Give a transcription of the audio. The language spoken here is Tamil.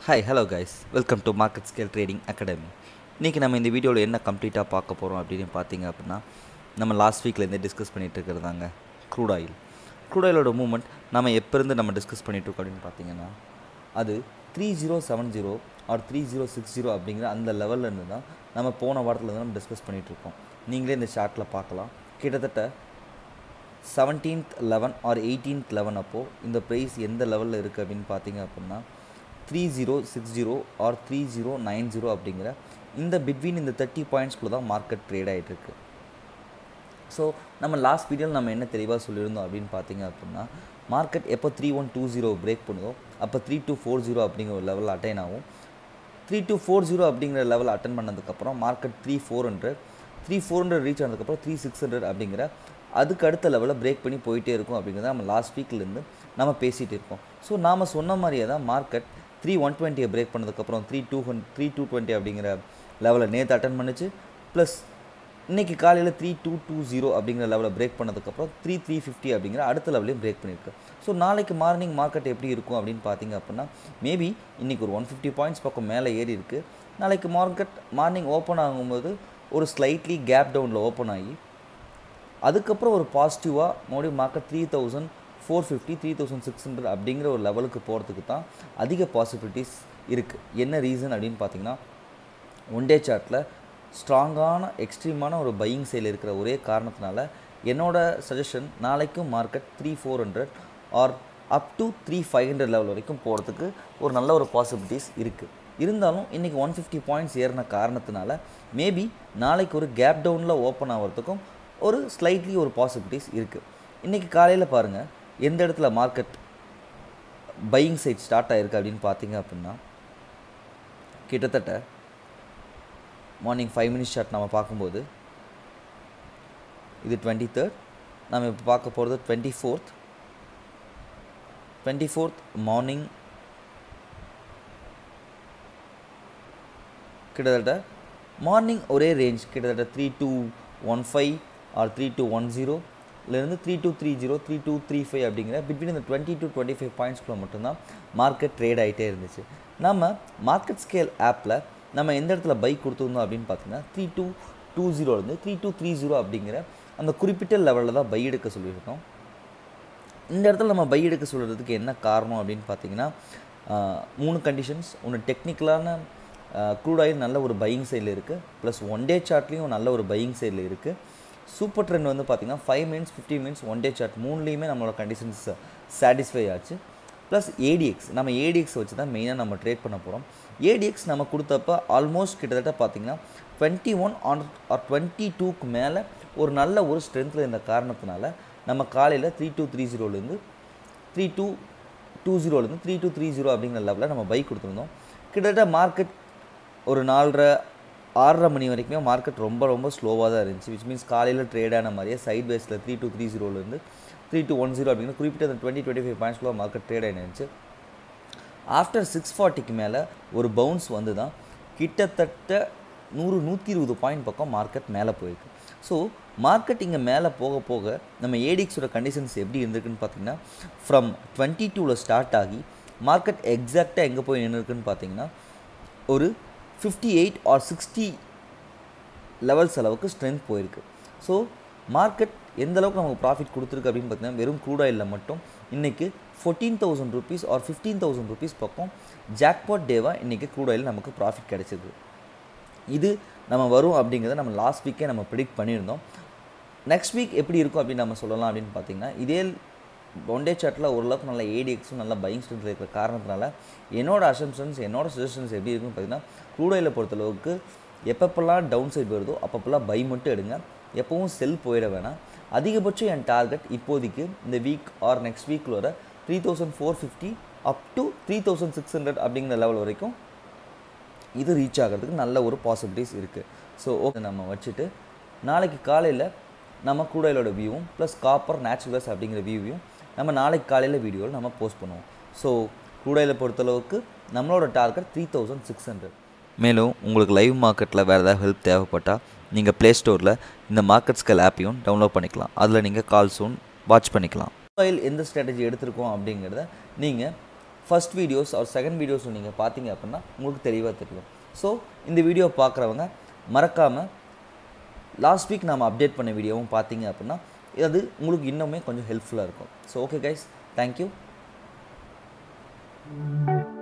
hi hello guys welcome to market scale trading academy இன்றைக்கி நம்ம இந்த வீடியோவில் என்ன கம்ப்ளீட்டாக பார்க்க போகிறோம் அப்படின்னு பார்த்தீங்க அப்படின்னா நம்ம லாஸ்ட் வீக்லேருந்தே டிஸ்கஸ் பண்ணிகிட்டு இருக்கிறதாங்க க்ரூட் ஆயில் க்ரூட் ஆயிலோட மூவ்மெண்ட் நம்ம எப்போ இருந்து நம்ம டிஸ்கஸ் பண்ணிகிட்டு இருக்கோம் அப்படின்னு பார்த்தீங்கன்னா அது three zero seven zero or three zero six zero அப்படிங்கிற அந்த லெவலில் இருந்து தான் நம்ம போன வாரத்தில் நம்ம டிஸ்கஸ் பண்ணிகிட்டு இருக்கோம் நீங்களே இந்த சார்ட்டில் பார்க்கலாம் கிட்டத்தட்ட seventeenth eleven or eighteenth eleven அப்போது இந்த ப்ரைஸ் எந்த லெவலில் இருக்குது அப்படின்னு பார்த்தீங்க அப்படின்னா three zero six zero or three zero nine zero அப்படிங்கிற இந்த பிட்வீன் இந்த தேர்ட்டி பாயிண்ட்ஸ்குள்ளே தான் மார்க்கெட் ட்ரேட் ஆகிட்டு இருக்கு ஸோ நம்ம லாஸ்ட் வீடியோவில் நம்ம என்ன தெளிவாக சொல்லியிருந்தோம் அப்படின்னு பார்த்தீங்க அப்படின்னா மார்க்கெட் எப்போ three one two zero break பண்ணுதோ அப்போ த்ரீ டூ ஃபோர் ஜீரோ அப்படிங்கிற ஒரு லெவல் அட்டைன் ஆகும் த்ரீ டூ ஃபோர் ஜீரோ அப்படிங்கிற லெவல் அட்டன் பண்ணதுக்கப்புறம் market three four hundred three four hundred reach ஆனதுக்கப்புறம் த்ரீ சிக்ஸ் ஹண்ட்ரட் அப்படிங்கிற அதுக்கு அடுத்த லெவலில் பிரேக் பண்ணி போயிட்டே இருக்கும் அப்படிங்கிறத நம்ம லாஸ்ட் வீக்லேருந்து நம்ம பேசிகிட்டு இருக்கோம் ஸோ நாம் சொன்ன மாதிரியே தான் மார்க்கெட் த்ரீ ஒன் டுவெண்ட்டியை பிரேக் பண்ணதுக்கப்புறம் three two hundred three two twenty அப்படிங்கிற லெவலில் நேற்று அட்டன் பண்ணுச்சு ப்ளஸ் இன்றைக்கி காலையில் த்ரீ டூ டூ ஜீரோ அப்படிங்கிற லெவலில் பிரேக் பண்ணதுக்கப்புறம் த்ரீ த்ரீ ஃபிஃப்டி அப்படிங்கிற அடுத்த லெவலையும் பிரேக் பண்ணியிருக்கு ஸோ நாளைக்கு மார்னிங் மார்க்கெட் எப்படி இருக்கும் அப்படின்னு பார்த்தீங்க அப்படின்னா மேபி இன்றைக்கி ஒரு ஒன் ஃபிஃப்டி பாயிண்ட்ஸ் பக்கம் மேலே ஏறி இருக்குது நாளைக்கு மார்க்கெட் மார்னிங் ஓப்பன் ஆகும்போது ஒரு ஸ்லைட்லி கேப் டவுனில் ஓப்பன் ஆகி அதுக்கப்புறம் ஒரு பாசிட்டிவாக மறுபடியும் market three thousand four fifty three thousand six hundred அப்படிங்கிற ஒரு லெவலுக்கு போகிறதுக்கு தான் அதிக பாசிபிலிட்டிஸ் இருக்குது என்ன ரீசன் அப்படின்னு பார்த்தீங்கன்னா ஒன் டே சார்ட்டில் ஸ்ட்ராங்கான எக்ஸ்ட்ரீமான ஒரு பையிங் சைடில் இருக்கிற ஒரே காரணத்தினால என்னோட சஜஷன் நாளைக்கும் market three four hundred or up to three five hundred level வரைக்கும் போகிறதுக்கு ஒரு நல்ல ஒரு பாசிபிலிட்டிஸ் இருக்குது இருந்தாலும் இன்றைக்கி ஒன் ஃபிஃப்டி பாயிண்ட்ஸ் ஏறின காரணத்தினால மேபி நாளைக்கு ஒரு கேப் டவுனில் ஓப்பன் ஆகிறதுக்கும் ஒரு ஸ்லைட்லி ஒரு பாசிபிலிட்டிஸ் இருக்குது இன்றைக்கி காலையில் பாருங்கள் எந்த இடத்துல மார்க்கெட் பையிங் சைட் ஸ்டார்ட் ஆகிருக்கு அப்படின்னு பார்த்தீங்க அப்படின்னா கிட்டத்தட்ட மார்னிங் ஃபைவ் மினிட்ஸ் ஷார்ட் நம்ம பார்க்கும்போது இது டுவெண்ட்டி தேர்ட் நம்ம இப்போ பார்க்க போகிறது twenty fourth twenty fourth morning கிட்டத்தட்ட மார்னிங் ஒரே ரேஞ்ச் கிட்டத்தட்ட three two one five or three two one ஜீரோலேருந்து three two three zero three two three five அப்படிங்கிற பிட்வீன் இந்த டுவெண்ட்டி டு டுவெண்ட்டி ஃபைவ் பாயிண்ட்ஸ்க்குள்ள மட்டும்தான் மார்க்கெட் ட்ரேட் ஆகிட்டே இருந்துச்சு நம்ம மார்க்கெட் ஸ்கேல் ஆப்பில் நம்ம எந்த இடத்துல பைக் கொடுத்துருந்தோம் அப்படின்னு பார்த்தீங்கன்னா த்ரீ டூ டூ ஜீரோலேருந்து த்ரீ டூ த்ரீ ஜீரோ அப்படிங்கிற அந்த குறிப்பிட்ட லெவலில் தான் பை எடுக்க சொல்லியிருக்கோம் இந்த இடத்துல நம்ம பை எடுக்க சொல்கிறதுக்கு என்ன காரணம் அப்படின்னு பார்த்தீங்கன்னா மூணு கண்டிஷன்ஸ் ஒன்று டெக்னிக்கலான க்ரூட் ஆயில் நல்ல ஒரு பையிங் சைடில் இருக்குது ப்ளஸ் ஒன் டே சார்ட்லேயும் நல்ல ஒரு பையிங் சைடில் இருக்குது சூப்பர் ட்ரெண்ட் வந்து பார்த்திங்கன்னா five minutes fifty minutes one day chart மூணுலேயுமே நம்மளோட கண்டிஷன்ஸ் சாட்டிஸ்ஃபை ஆச்சு ப்ளஸ் ஏடிஎக்ஸ் நம்ம ஏடிஎக்ஸ் வச்சு தான் மெயினாக நம்ம ட்ரேட் பண்ண போகிறோம் ஏடிஎக்ஸ் நம்ம கொடுத்தப்ப ஆல்மோஸ்ட் கிட்டத்தட்ட பார்த்திங்கன்னா டுவெண்ட்டி ஒன் ஆன் ஆர் டுவெண்ட்டி டூக்கு மேலே ஒரு நல்ல ஒரு ஸ்ட்ரென்த்தில் இருந்த காரணத்தினால நம்ம காலையில் த்ரீ டூ த்ரீ ஜீரோலேருந்து த்ரீ டூ டூ ஜீரோலேருந்து த்ரீ டூ த்ரீ ஜீரோ அப்படிங்கிற லெவலில் நம்ம பைக் கொடுத்துருந்தோம் கிட்டத்தட்ட மார்க்கெட் ஒரு நாலரை ஆறரை மணி வரைக்குமே மார்க்கெட் ரொம்ப ரொம்ப ஸ்லோவாக தான் இருந்துச்சு விச் மீன்ஸ் காலையில் ட்ரேட் ஆன மாதிரியே சைட் பேஸில் த்ரீ டூ த்ரீ ஜீரோலேருந்து த்ரீ டூ ஒன் ஜீரோ அப்படிங்கிற குறிப்பிட்ட அந்த டுவெண்ட்டி டுவெண்ட்டி ஃபைவ் பாயிண்ட்ஸ்க்குள்ள மார்க்கெட் ட்ரேட் ஆயிருந்துச்சு ஆஃப்டர் சிக்ஸ் ஃபார்ட்டிக்கு மேலே ஒரு பவுன்ஸ் வந்து தான் கிட்டத்தட்ட நூறு நூற்றி இருபது பாயிண்ட் பக்கம் மார்க்கெட் மேலே போயிருக்கு ஸோ மார்க்கெட் இங்கே மேலே போக போக நம்ம ஏடிஎக்ஸோட கண்டிஷன்ஸ் எப்படி இருந்திருக்குன்னு பார்த்தீங்கன்னா ஃப்ரம் டுவெண்ட்டி டூவில் ஸ்டார்ட் ஆகி மார்க்கெட் எக்ஸாக்டாக எங்கே போய் நின்றுருக்குன்னு பார்த்தீங்கன்னா ஒரு fifty eight or sixty levels அளவுக்கு ஸ்ட்ரென்த் போயிருக்கு ஸோ மார்க்கெட் எந்த அளவுக்கு நமக்கு ப்ராஃபிட் கொடுத்துருக்கு அப்படின்னு பார்த்தீங்கன்னா வெறும் க்ரூட் ஆயிலில் மட்டும் இன்றைக்கி fourteen thousand rupees or fifteen thousand rupees பக்கம் ஜாக்பாட் டேவாக இன்றைக்கி க்ரூட் ஆயில் நமக்கு ப்ராஃபிட் கிடச்சிது இது நம்ம வரும் அப்படிங்கிறத நம்ம லாஸ்ட் வீக்கே நம்ம ப்ரிடிக்ட் பண்ணியிருந்தோம் நெக்ஸ்ட் வீக் எப்படி இருக்கும் அப்படின்னு நம்ம சொல்லலாம் அப்படின்னு பார்த்தீங்கன்னா இதே ஒன் டே சார்ட்டில் ஓரளவுக்கு நல்ல ஏடிஎக்ஸும் நல்ல பையிங் ஸ்ட்ரென்த் இருக்கிற காரணத்தினால என்னோட அசம்ஷன்ஸ் என்னோட சஜஷன்ஸ் எப்படி இருக்குன்னு பார்த்தீங்கன்னா க்ரூட் ஆயிலை பொறுத்தளவுக்கு எப்பப்பெல்லாம் டவுன் சைட் வருதோ அப்பப்பெல்லாம் பை மட்டும் எடுங்க எப்போவும் செல் போயிட வேணாம் அதிகபட்சம் என் டார்கெட் இப்போதைக்கு இந்த வீக் ஆர் நெக்ஸ்ட் வீக்கில் வர three thousand four fifty up to three thousand six hundred அப்படிங்கிற லெவல் வரைக்கும் இது ரீச் ஆகிறதுக்கு நல்ல ஒரு பாசிபிலிட்டிஸ் இருக்குது ஸோ ஓகே நம்ம வச்சுட்டு நாளைக்கு காலையில் நம்ம கூடையிலோட வியூவும் ப்ளஸ் காப்பர் நேச்சுரல் கேஸ் அப்படிங்கிற வியூவையும் நம்ம நாளைக்கு காலையில் வீடியோவில் நம்ம போஸ்ட் பண்ணுவோம் ஸோ கூடையில் பொறுத்தளவுக்கு நம்மளோட target three thousand six hundred மேலும் உங்களுக்கு லைவ் மார்க்கெட்டில் வேறு ஏதாவது ஹெல்ப் தேவைப்பட்டால் நீங்கள் ப்ளே ஸ்டோரில் இந்த மார்க்கெட் ஸ்கேல் ஆப்பையும் டவுன்லோட் பண்ணிக்கலாம் அதில் நீங்கள் கால் சூன் வாட்ச் பண்ணிக்கலாம் ஆயில் எந்த ஸ்ட்ராட்டஜி எடுத்திருக்கோம் அப்படிங்கிறத நீங்கள் ஃபர்ஸ்ட் வீடியோஸ் ஒரு செகண்ட் வீடியோஸ் நீங்கள் பார்த்தீங்க அப்படின்னா உங்களுக்கு தெளிவாக தெரியும் ஸோ இந்த வீடியோ பார்க்குறவங்க மறக்காமல் லாஸ்ட் வீக் நாம் அப்டேட் பண்ண வீடியோவும் பார்த்தீங்க அப்படின்னா அது உங்களுக்கு இன்னுமே கொஞ்சம் ஹெல்ப்ஃபுல்லாக இருக்கும் ஸோ ஓகே கைஸ் தேங்க்யூ